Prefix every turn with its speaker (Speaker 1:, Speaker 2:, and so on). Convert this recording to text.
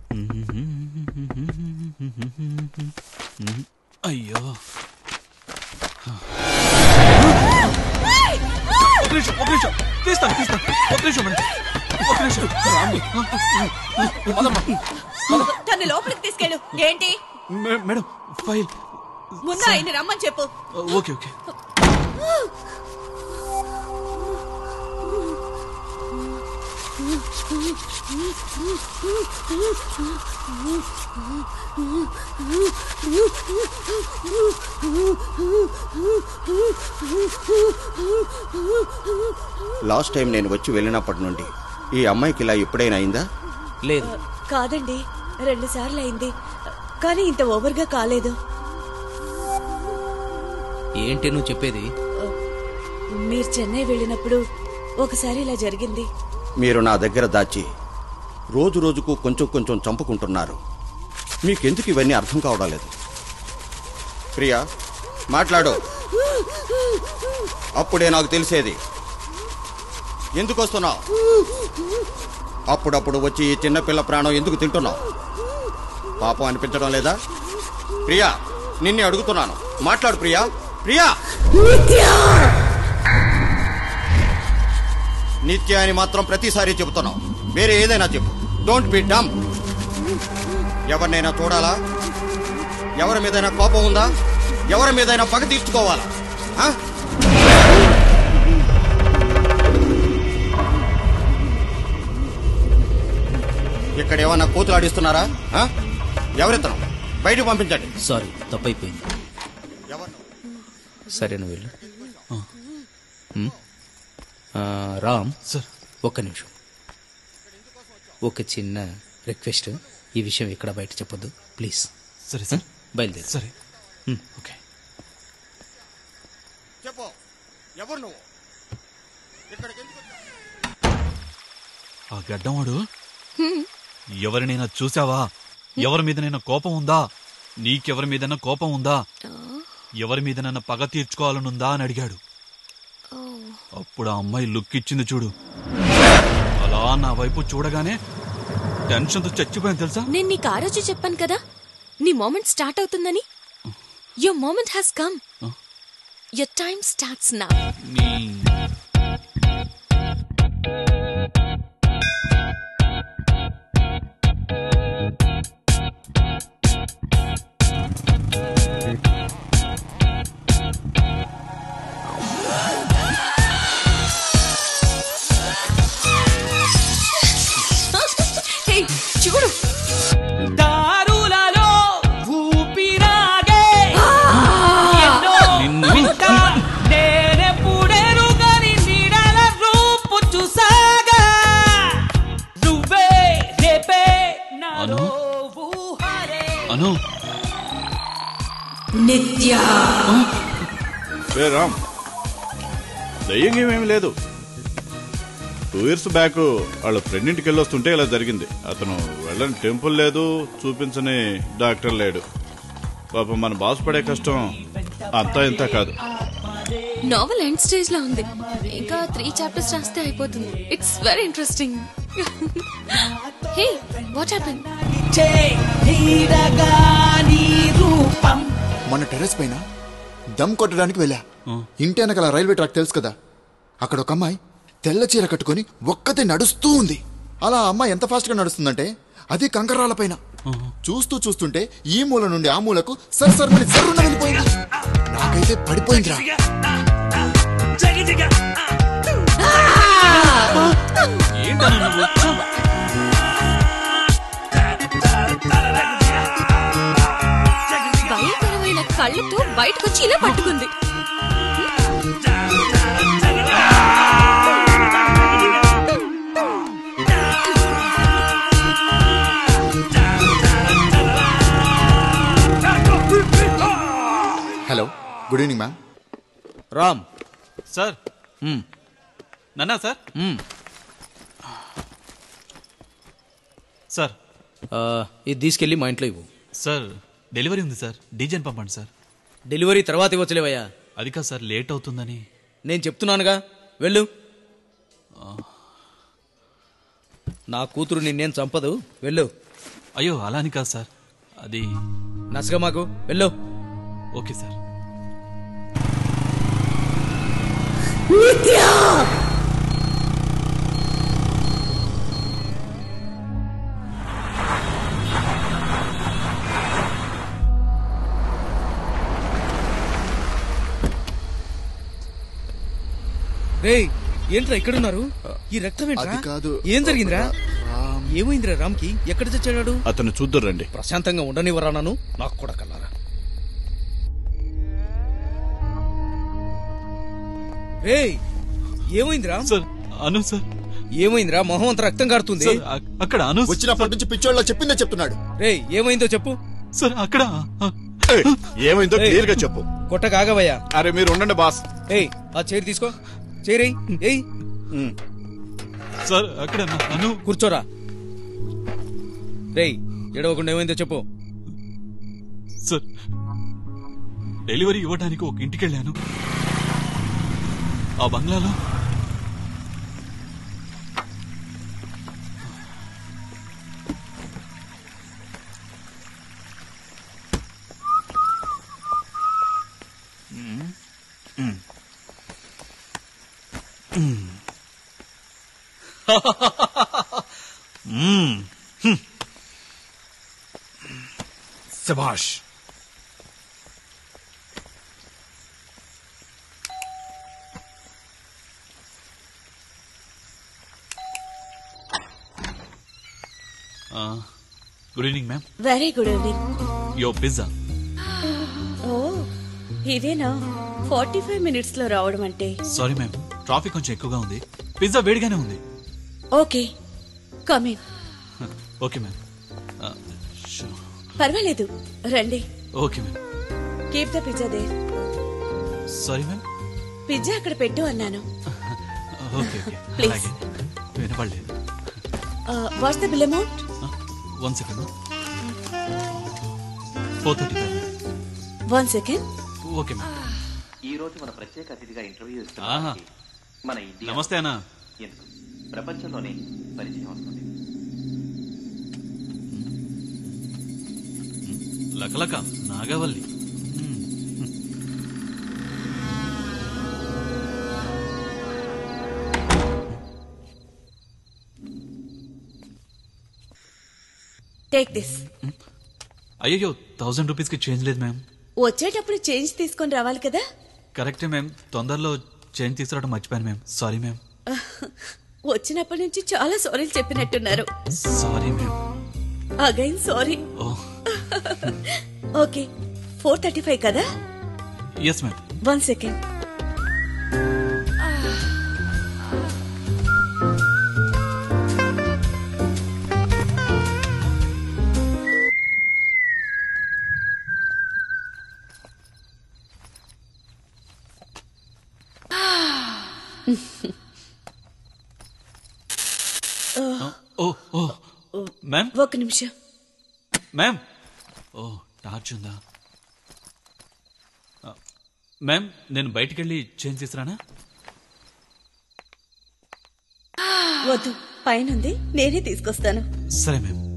Speaker 1: అయ్యో ఒక నిమిషం ఒక నిమిషం తీస్తాను తీస్తాను ఒక నిమిషం మేడం ఒక నిమిషం పదమ్మా.
Speaker 2: తను లోపలికి తీసుకెళ్ళు ఏంటి
Speaker 1: మే- మేడం ఫైల్
Speaker 2: ముందు ఆయన రమ్మని చెప్పు
Speaker 1: ఓకే ఓకే
Speaker 3: లాస్ట్ టైం నేను వచ్చి వెళ్ళినప్పటి నుండి ఈ అమ్మాయికి ఇలా ఎప్పుడైనా అయిందా
Speaker 4: లేదు
Speaker 2: కాదండి రెండు సార్లు అయింది కానీ ఇంత ఓవర్గా కాలేదు
Speaker 4: ఏంటి నువ్వు చెప్పేది
Speaker 2: మీరు చెన్నై వెళ్ళినప్పుడు ఒకసారి ఇలా జరిగింది
Speaker 3: మీరు నా దగ్గర దాచి రోజు రోజుకు కొంచెం కొంచెం చంపుకుంటున్నారు మీకెందుకు ఇవన్నీ అర్థం కావడం లేదు ప్రియా మాట్లాడు అప్పుడే నాకు తెలిసేది ఎందుకు వస్తున్నావు అప్పుడప్పుడు వచ్చి ఈ చిన్నపిల్ల ప్రాణం ఎందుకు తింటున్నావు పాపం అనిపించడం లేదా ప్రియా నిన్నే అడుగుతున్నాను మాట్లాడు ప్రియా ప్రియా నిత్య అని మాత్రం ప్రతిసారి చెబుతున్నావు వేరే ఏదైనా చెప్పు డోంట్ బి డమ్ ఎవరినైనా చూడాలా ఎవరి మీదైనా కోపం ఉందా ఎవరి మీదైనా పగ తీర్చుకోవాలా ఆ? ఇక్కడ ఏమన్నా కూతురు ఆడిస్తున్నారా ఆ? ఎవరితను బయటకు పంపించండి
Speaker 4: సారీ తప్పైపోయింది
Speaker 3: ఎవరు
Speaker 4: సరే నువ్వు వెళ్ళు ఉమ్. ఆ, రామ్
Speaker 1: సార్
Speaker 4: ఒక్క నిమిషం ఒక చిన్న రిక్వెస్ట్ ఈ విషయం ఇక్కడ బయట చెప్పొద్దు ప్లీజ్
Speaker 1: సరే సార్
Speaker 4: బయలుదేరు
Speaker 1: సరే
Speaker 4: ఉమ్.
Speaker 1: ఓకే
Speaker 3: చెప్పు ఎవరు నువ్వు ఇక్కడికి ఎందుకు వచ్చావు?
Speaker 1: ఆ గడ్డంవాడు ఎవరినైనా చూసావా ఎవరి మీదనైనా కోపం ఉందా నీకెవరి మీదైనా కోపం ఉందా ఎవరి మీదనైనా పగ తీర్చుకోవాలనుందా అని అడిగాడు అప్పుడు ఆ అమ్మాయి లుక్ ఇచ్చింది చూడు అలా నా వైపు చూడగానే టెన్షన్తో చచ్చిపోయాను తెలుసా
Speaker 5: నేను నీకు ఆ రోజు చెప్పాను కదా నీ మూమెంట్ స్టార్ట్ అవుతుందని your moment has come your time starts నా
Speaker 1: నీ
Speaker 5: హే చూడు
Speaker 6: దారులలో ఊపిరాగే ఎన్నో
Speaker 1: నిన్ను
Speaker 6: వింత నేనెప్పుడెరుగని నీడల రూపు చూసాగా నువ్వే రేపే నాలో ఊహరే
Speaker 1: అను
Speaker 7: రే రామ్ దయ్యం ఏమీ లేదు టూ ఇయర్స్ బ్యాక్ వాళ్ళ ఫ్రెండ్ ఇంటికి వెళ్ళొస్తుంటే ఇలా జరిగింది అతను వెళ్ళని టెంపుల్ లేదు చూపించని డాక్టర్ లేడు పాపం మన బాస్ పడే కష్టం అంతా ఇంత కాదు
Speaker 5: నావెల్ ఎండ్ స్టేజ్ లో ఉంది ఇంకా త్రీ చాప్టర్స్ రాస్తే అయిపోతుంది it's very interesting hey what happen
Speaker 6: చే నీడగా నీ రూపం
Speaker 8: మన టెర్రస్ పైన దమ్ కొట్టడానికి వెళ్ళా ఇంటి వెనకాల రైల్వే ట్రాక్ తెలుసు కదా అక్కడ ఒక అమ్మాయి తెల్ల చీర కట్టుకొని ఒక్కతే నడుస్తూ ఉంది అలా ఆ అమ్మాయి ఎంత ఫాస్ట్ గా నడుస్తుందంటే అది కంకరాల పైన చూస్తూ చూస్తుంటే ఈ మూల నుండి ఆ మూలకు సర్ సర్ మని సర్రున వెళ్ళిపోయింది నాకైతే పడిపోయిందిరా
Speaker 1: ఏంటను నువ్వు
Speaker 5: భయంకరమైన కళ్ళతో బయటకొచ్చి ఇలా పట్టుకుంది
Speaker 8: hello good evening ma'am
Speaker 4: Ram
Speaker 1: sir
Speaker 4: um,
Speaker 1: నన్నా సార్
Speaker 4: ఉమ్.
Speaker 1: సార్
Speaker 4: ఆ, ఇది తీసుకెళ్ళి మా ఇంట్లో ఇవ్వు
Speaker 1: సార్ డెలివరీ ఉంది సార్ డీజెన్ పంపండి సార్
Speaker 4: డెలివరీ తర్వాత ఇవ్వచ్చులేవయ్యా
Speaker 1: అది కాదు సార్ లేట్ అవుతుందని
Speaker 4: నేను చెప్తున్నానుగా వెళ్ళు నా కూతురు నిన్నేం చంపదు వెళ్ళు
Speaker 1: అయ్యో అలా అని కాదు సార్ అది
Speaker 4: నసగా మాకు వెళ్ళు
Speaker 1: ఓకే సార్
Speaker 4: రేయ్ ఏంట్రా ఇక్కడున్నారు ఈ రక్తం ఏంట్రా
Speaker 8: అది కాదు.
Speaker 4: ఏం జరిగిందిరా
Speaker 8: రామ్.
Speaker 4: ఏమైందిరా రామ్కి ఎక్కడ చచ్చాడు
Speaker 7: అతను చూద్దరు రండి
Speaker 4: ప్రశాంతంగా ఉండనివ్వరా నన్ను నాకు కూడా కల్లారా రేయ్ ఏమైందిరా
Speaker 1: సార్ అను సార్
Speaker 4: ఏమైందిరా మొహం అంత రక్తం కారుతుంది
Speaker 1: సార్ అ- అక్కడ అను
Speaker 8: వచ్చినప్పటి నుంచి పిచ్చోళ్ళ చెప్పిందే చెప్తున్నాడు
Speaker 4: రేయ్ ఏమైందో చెప్పు
Speaker 1: సార్ అక్కడ ఆ,
Speaker 7: ఏయ్, ఏమైందో
Speaker 4: ఏయ్.
Speaker 7: క్లియర్ గా చెప్పు
Speaker 4: కొట్టక ఆగవయ్యా
Speaker 7: అరే మీరు ఉండండి బాస్
Speaker 4: ఏయ్ ఆ చైర్ తీసుకో చైర్ ఏయ్ ఏయ్
Speaker 7: ఉమ్.
Speaker 1: సార్ అక్కడ నా- అను
Speaker 4: కూర్చోరా రేయ్ ఎడవకుండా ఏమైందో చెప్పు
Speaker 1: సార్ డెలివరీ ఇవ్వడానికి ఒక ఇంటికి వెళ్ళాను ఆ బంగ్లాలో శభాష్ good evening ma'am
Speaker 2: very good evening
Speaker 1: yo pizza
Speaker 2: ఓ ఇదేనా ఫార్టీ ఫైవ్ మినిట్స్ లో రావడం అంటే
Speaker 1: సారీ మ్యామ్ ట్రాఫిక్ కొంచెం ఎక్కువగా ఉంది పిజ్జా వేడిగానే ఉంది
Speaker 2: ఓకే కమిన్
Speaker 1: ఓకే మ్యామ్
Speaker 2: పర్వాలేదు రండి
Speaker 1: okay ma'am
Speaker 2: keep the pizza దే
Speaker 1: సారీ మ్యామ్
Speaker 2: పిజ్జా అక్కడ పెట్టు అన్నాను
Speaker 1: ఓకే ఓకే
Speaker 2: Please.
Speaker 1: అలాగే వినపడలేదు
Speaker 2: what's the bill amount
Speaker 1: one second four thirty five
Speaker 2: one second
Speaker 1: okay ma'am
Speaker 9: ఈ రోజు మన ప్రత్యేక అతిథిగా ఇంటర్వ్యూ
Speaker 1: ఆహా.
Speaker 9: ఇస్తున్నాం మన ఇండియా
Speaker 1: నమస్తే అన్న
Speaker 9: ఎందుకు ప్రపంచంలోనే పరిచయం వస్తుంది
Speaker 1: లకలక నాగవల్లి
Speaker 2: టేక్ దిస్
Speaker 1: అయ్యో థౌసండ్ రూపీస్కి చేంజ్ లేదు మ్యామ్
Speaker 2: వచ్చేటప్పుడు చేంజ్ తీసుకొని రావాలి కదా
Speaker 1: కరెక్టే మ్యామ్ తొందరలో చేంజ్ తీసుకురావడం మర్చిపోయాను మ్యామ్ సారీ మ్యామ్
Speaker 2: వచ్చినప్పటి నుంచి చాలా సారీలు చెప్పినట్టున్నారు
Speaker 1: sorry ma'am
Speaker 2: again sorry
Speaker 1: oh
Speaker 2: okay four thirty five కదా
Speaker 1: yes ma'am
Speaker 2: one second
Speaker 1: oh oh ma'am
Speaker 2: ఒక నిమిషం
Speaker 1: మ్యామ్ ఓ టార్చ్ ఉందా ఆ, మ్యామ్ నేను బయటికి వెళ్ళి చేంజ్ తీసుకురానా
Speaker 2: వద్దు పైనుంది నేనే తీసుకొస్తాను
Speaker 1: సరే మ్యామ్